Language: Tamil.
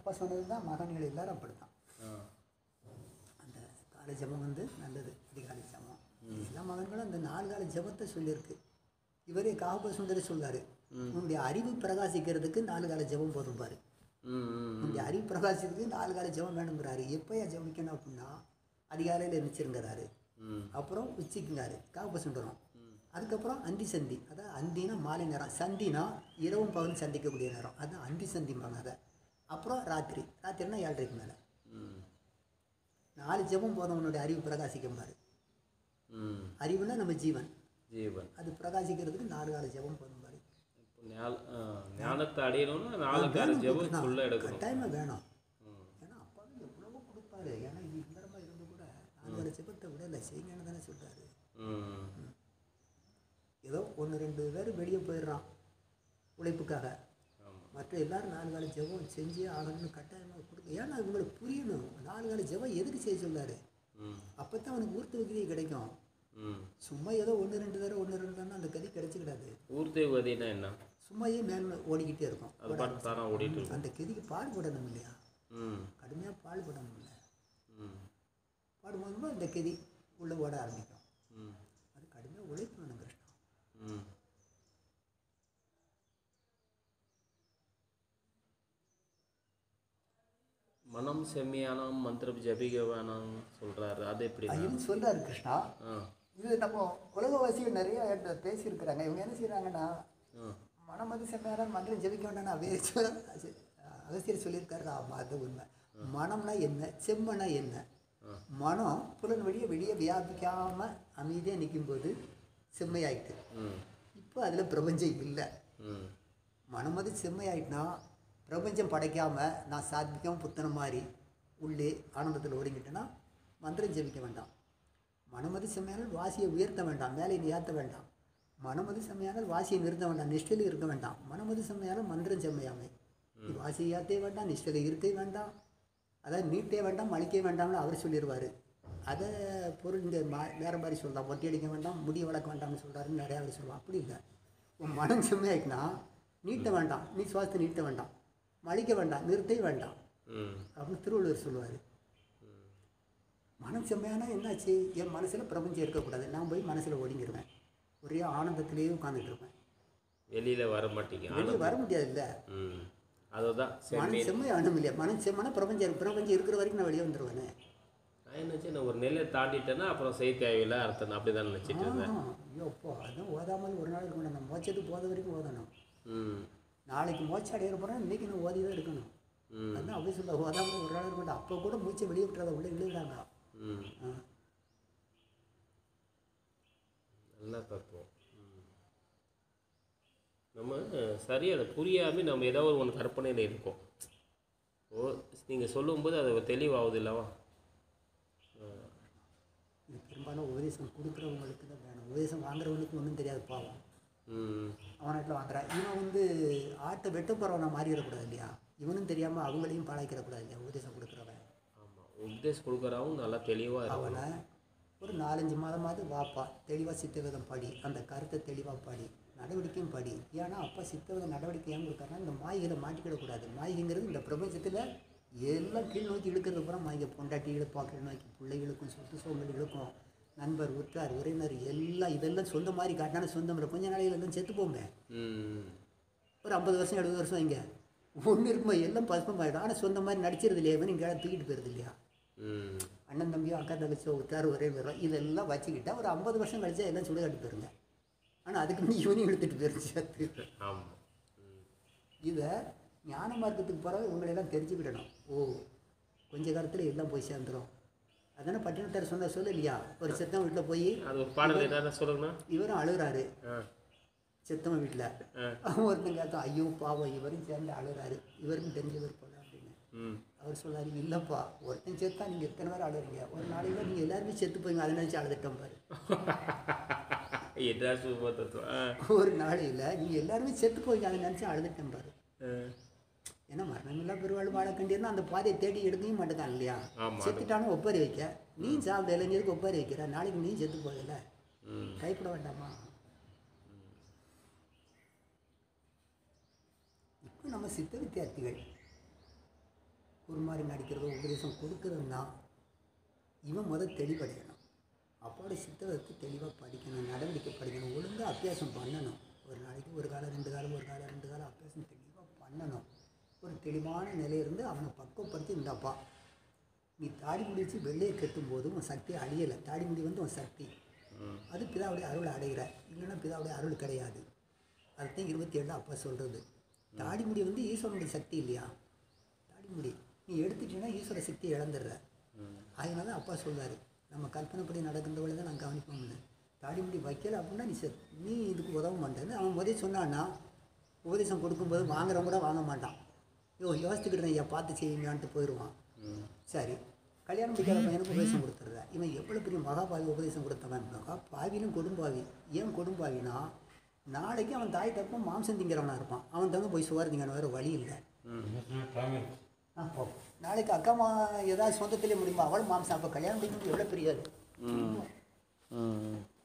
அப்பா சொன்னது தான் மகன்கள் எல்லாரும் அப்படித்தான் ஆ அந்த காலை ஜெபம் வந்து நல்லது அதிகாலை ஜெபம் எல்லா மகன்களும் அந்த நாலு கால ஜெபத்தை சொல்லியிருக்கு இவரே காப சுந்தரி சொல்றாரு உன்னுடைய அறிவு பிரகாசிக்கிறதுக்கு நாலு கால ஜெபம் போதும் பாரு ம் ம் உன்னுடைய அறிவு பிரகாசிக்கிறதுக்கு நாலு கால ஜெபம் வேணுங்கிறாரு எப்போயா ஜெபிக்கணும் அப்படின்னா அதிகாலையில் இருந்துச்சிருங்கிறாரு ம் அப்புறம் உச்சிக்குங்காரு காப்ப சுண்டரம் அதுக்கப்புறம் அந்தி சந்தி அதான் அந்தினா மாலை நேரம் சந்தினா இரவும் பகலும் சந்திக்கக்கூடிய நேரம் அதான் அந்தி சந்திம்பாங்க அதை அப்புறம் ராத்திரி ராத்திரினா ஏழரைக்கு மேலே ம் நாலு ஜெபம் போதும் உன்னுடைய அறிவு பிரகாசிக்கும் பாரு ம் அறிவுனா நம்ம ஜீவன் ஜீவன் அது பிரகாசிக்கிறதுக்கு நாலு கால ஜெபம் போதும் பாரு இப்போ ஞான ஆ, ஞானத்தை அடையணும்னா நாலு கால ஜெபம் ஃபுல்லாக எடுக்கணும் கட்டாயமாக வேணும் ம் ஏன்னா அப்பாவே எவ்வளவோ கொடுப்பாரு ஏன்னா இது இல்லறமா இருந்து கூட நாலு கால ஜெபத்தை விடலை செய்யுங்கன்னு தானே சொல்றாரு ம் ஏதோ ஒன்று ரெண்டு பேர் வெளியே போயிடுறான் உழைப்புக்காக ஆமாம் மற்ற எல்லாரும் நாலு கால ஜெபம் செஞ்சே ஆகணும்னு கட்டாயமாக கொடுக்க ஏன்னா இவங்களுக்கு புரியணும் நாலு கால ஜெபம் எதுக்கு செய்ய சொல்லாரு ம் அப்போ தான் அவனுக்கு ஊர்த்து விகிதை கிடைக்கும் ம் சும்மா ஏதோ ஒன்று ரெண்டு தடவை ஒன்று ரெண்டு தடவை அந்த கதி கிடைச்சிக்கிடாது ஊர்தேவதினா என்ன சும்மாயே மேல் ஓடிக்கிட்டே இருக்கும் அது பாட்டு தானே ஓடிட்டு இருக்கும் அந்த கதிக்கு பாடுபடணும் இல்லையா ம் கடுமையாக பாடுபடணும் இல்லை ம் பாடும்போது அந்த கதி உள்ளே ஓட ஆரம்பிக்கும் ம் அது கடுமையாக உழைப்பு வேணும் கிருஷ்ணா ம் மனம் செம்மையான மந்திரம் ஜபிக்க வேணாம் சொல்றாரு அது எப்படி இது சொல்றாரு கிருஷ்ணா ஆ இது நம்ம உலகவாசிகள் நிறைய என்கிட்ட பேசியிருக்கிறாங்க இவங்க என்ன செய்கிறாங்கன்னா ஆ மனமது செம்மையான மந்திரம் ஜெபிக்க வேண்டாம் அவசியம் சொல்லியிருக்காரு ஆமாம் அது உண்மை மனம்னா என்ன செம்மனா என்ன மனம் புலன் வெளியே வெளியே வியாபிக்காமல் அமைதியாக நிற்கும்போது செம்மையாயிட்டு ம் இப்போ அதில் பிரபஞ்சம் இல்லை ம் மனமது செம்மையாயிட்டுனா பிரபஞ்சம் படைக்காம நான் சாத்விகம் புத்தனை மாதிரி உள்ளே ஆனந்தத்தில் ஒடுங்கிட்டேன்னா மந்திரம் ஜெபிக்க வேண்டாம் மனமது செம்மையானால் வாசியை உயர்த்த வேண்டாம் மேலே ஏற்ற வேண்டாம் மனமது செம்மையானால் வாசியை நிறுத்த வேண்டாம் நிஷ்டையில் இருக்க வேண்டாம் மனமது செம்மையானால் மந்திரம் செம்மையாமை நீ வாசியை ஏற்றே வேண்டாம் நிஷ்டையில் இருக்கே வேண்டாம் அதாவது நீட்டே வேண்டாம் மலிக்க வேண்டாம்னு அவர் சொல்லிடுவார் அதை பொருள் இங்கே மா வேறு மாதிரி சொல்லலாம் ஒட்டி அடிக்க வேண்டாம் முடி வளர்க்க வேண்டாம்னு சொல்கிறாருன்னு நிறையா அவர் சொல்லுவான் அப்படி இல்லை உன் மனம் செம்மையாக்குனா நீட்ட வேண்டாம் நீ சுவாசத்தை நீட்ட வேண்டாம் மலிக்க வேண்டாம் நிறுத்தே வேண்டாம் ம் அப்படின்னு திருவள்ளுவர் சொல்லுவார் மனம் செம்மையானா என்னாச்சு என் மனசில் பிரபஞ்சம் இருக்கக்கூடாது நான் போய் மனசில் ஒடுங்கிடுவேன் ஒரே ஆனந்தத்திலேயே உட்காந்துட்டு இருப்பேன் வெளியில வர மாட்டீங்க வெளியே வர முடியாது இல்லை ம் அதுதான் செம்மி மனம் செம்மை ஆனும் இல்லையா மனம் செம்மனா பிரபஞ்சம் இருக்கு. பிரபஞ்சம் இருக்கிற வரைக்கும் நான் வெளியே வந்துடுவேனே நான் என்ன நினச்சேன் ஒரு நெல்லை தாண்டிட்டேன்னா அப்புறம் செய்ய தேவையில்லை அர்த்தம் அப்படி தான் நினச்சிட்டு இருந்தேன் ஆ, ஐயோ அப்போ அதுவும் ஓதாமல் ஒரு நாள் இருக்கணும் நம்ம மோட்சத்துக்கு போத வரைக்கும் ஓதணும் ம் நாளைக்கு மோட்சம் அடைய போகிறேன் இன்றைக்கி நான் ஓதி தான் இருக்கணும் ம் அதான் அப்படி சொல்ல ஓதாமல் ஒரு நாள் இருக்கணும் அப்போ கூட மூச்சை வெளியே விட்டுறத உள்ள இழுக்கிறாங்க ம் ஆ நல்ல தத்துவம் ம். நம்ம சரி அதை புரியாமல் நம்ம ஏதோ ஒரு ஒன்று கற்பனையில் இருக்கோம் ஓ நீங்கள் சொல்லும்போது அது தெளிவாகுது இல்லவா இது பெரும்பாலும் உபதேசம் கொடுக்குறவங்களுக்கு தான் வேணும் உபதேசம் வாங்குறவனுக்கு ஒன்றும் தெரியாது பாவம் ம் அவன் நாட்டில் வாங்குறான் இவன் வந்து ஆட்டை வெட்ட போகிறவனை மாறிடக்கூடாது இல்லையா இவனும் தெரியாமல் அவங்களையும் பாழாக்கிடக்கூடாது இல்லையா உபதேசம் கொடுக்குறவன் ஆமாம் உபதேசம் கொடுக்குறவங்க நல்லா தெளிவாக இருக்கும் அவனை ஒரு நாலஞ்சு மாதமாவது வாப்பா தெளிவாக சித்தவிதம் படி அந்த கருத்தை தெளிவாக படி நடவடிக்கையும் படி ஏன்னா அப்பா சித்தவித நடவடிக்கை ஏன் கொடுத்தாருன்னா இந்த மாய்களை மாட்டிக்கிடக்கூடாது மாய்கைங்கிறது இந்த பிரபஞ்சத்தில் எல்லாம் கீழ் நோக்கி இழுக்கிறது பூரா மாய்க பொண்டாட்டி இழுப்பா கீழ் நோக்கி பிள்ளைகளுக்கும் சொத்து சோம்பல் இழுக்கும் நண்பர் உற்றார் உறவினர் எல்லாம் இதெல்லாம் சொந்த மாதிரி காட்டினா சொந்தம் இல்லை கொஞ்ச நாளையில் எல்லாம் செத்து போங்க ம் ஒரு ஐம்பது வருஷம் எழுபது வருஷம் இங்கே ஒன்று இருக்குமா எல்லாம் பசுமாயிடும் ஆனால் சொந்த மாதிரி நடிச்சிருது இல்லையா இவன் இங்கே தூக்கிட்டு போயிருது இல்லையா ம் அண்ணன் தம்பியோ அக்கா தங்கச்சியோ உற்றார் ஒரே வரும் இதெல்லாம் வச்சுக்கிட்டா ஒரு ஐம்பது வருஷம் கழிச்சா எல்லாம் சுடுகாட்டு போயிருங்க ஆனால் அதுக்கு முன்னாடி இவனையும் இழுத்துட்டு போயிருச்சு சேர்த்து ஆமாம் ம் இதை ஞான மார்க்கத்துக்கு பிறகு இவங்களெல்லாம் தெரிஞ்சுக்கிடணும் ஓ கொஞ்ச காலத்தில் எல்லாம் போய் சேர்ந்துடும் அதானே பட்டினத்தார் சொன்ன சொல்ல இல்லையா ஒரு செத்தவன் வீட்டில் போய் அது ஒரு பாடல் என்னென்ன சொல்லுங்கண்ணா இவரும் அழுகுறாரு ஆ செத்தவன் வீட்டில் ஆ அவன் ஒருத்தன் கேட்டான் ஐயோ பாவம் இவரும் சேர்ந்து அழுகுறாரு இவருக்கும் தெரிஞ்சவர் போல அப்படின்னு ம் அவர் சொன்னார் இல்லைப்பா ஒருத்தன் செத்தா நீங்கள் எத்தனை பேர் அழுகுறீங்க ஒரு நாளைக்கு நீங்கள் எல்லாருமே செத்து போய்ங்க அதை நினச்சி அழுதுட்டோம் பாரு என்ன சும்மா தத்துவம் ஆ ஒரு நாளையில் நீங்கள் எல்லாருமே செத்து போய்ங்க அதை நினச்சி அழுதுட்டேன் பாரு ஆ. ஏன்னா மரணமில்லா பெருவாள் வாழ கண்டிருந்தா அந்த பாதையை தேடி எடுக்கவும் மாட்டேங்கான் இல்லையா ஆமா. செத்துட்டாலும் ஒப்பாரி வைக்க நீ சாப்பிட இளைஞருக்கு ஒப்பாரி வைக்கிற நாளைக்கு நீ செத்து போகல ம் கைப்பட வேண்டாமா இப்போ நம்ம சித்த வித்தியார்த்திகள் குருமாரி நடிக்கிறதோ உபதேசம் கொடுக்குறதுன்னா இவன் முதல் தெளிவடையணும் அப்பாவோட சித்தத்தை தெளிவாக படிக்கணும் நடவடிக்கை படிக்கணும் ஒழுங்காக அபியாசம் பண்ணணும் ஒரு நாளைக்கு ஒரு காலம் ரெண்டு காலம் ஒரு காலம் ரெண்டு காலம் அபியாசம் தெளிவாக பண்ணணும் ஒரு தெளிவான நிலையிலிருந்து அவனை பக்குவப்படுத்தி இந்தாப்பா நீ தாடி முடி வச்சு வெள்ளையை கட்டும் போது உன் சக்தி அழியலை தாடி முடி வந்து உன் சக்தி அது பிதாவுடைய அருள் அடைகிற இல்லைன்னா பிதாவுடைய அருள் கிடையாது அதுதான் இருபத்தி ஏழு அப்பா சொல்கிறது தாடி முடி வந்து ஈஸ்வரனுடைய சக்தி இல்லையா தாடி முடி நீ எடுத்துட்டீங்கன்னா ஈஸ்வர சக்தியை இழந்துடுற அதனால தான் அப்பா சொல்றாரு நம்ம கற்பனைப்படி நடக்கின்றவளை தான் நான் கவனிப்போம்னு தாடி முடி வைக்கல அப்படின்னா நீ செத் நீ இதுக்கு உதவ மாட்டேன்னு அவன் முதல் சொன்னான்னா உபதேசம் கொடுக்கும்போது வாங்குறவன் கூட வாங்க மாட்டான் யோ யோசிச்சுக்கிட்டு ஐயா பார்த்து செய்யுங்கன்ட்டு போயிடுவான் சரி கல்யாணம் முடிக்காத பையனுக்கு உபதேசம் கொடுத்துட்ற இவன் எவ்வளோ பெரிய மகாபாவி உபதேசம் கொடுத்தவன் மகா பாவிலும் கொடும்பாவி ஏன் கொடும்பாவினா நாளைக்கு அவன் தாய் தப்பம் மாம்சம் திங்கிறவனா இருப்பான் அவன் தங்க போய் சுவார் திங்கணும் வேறு வழி இல்லை ஆ போ நாளைக்கு அக்கா மா ஏதாவது சொந்தத்திலே முடியுமா அவள் மாம்சம் அப்போ கல்யாணம் முடிக்கிறது எவ்வளோ பெரிய ஆளு. ம்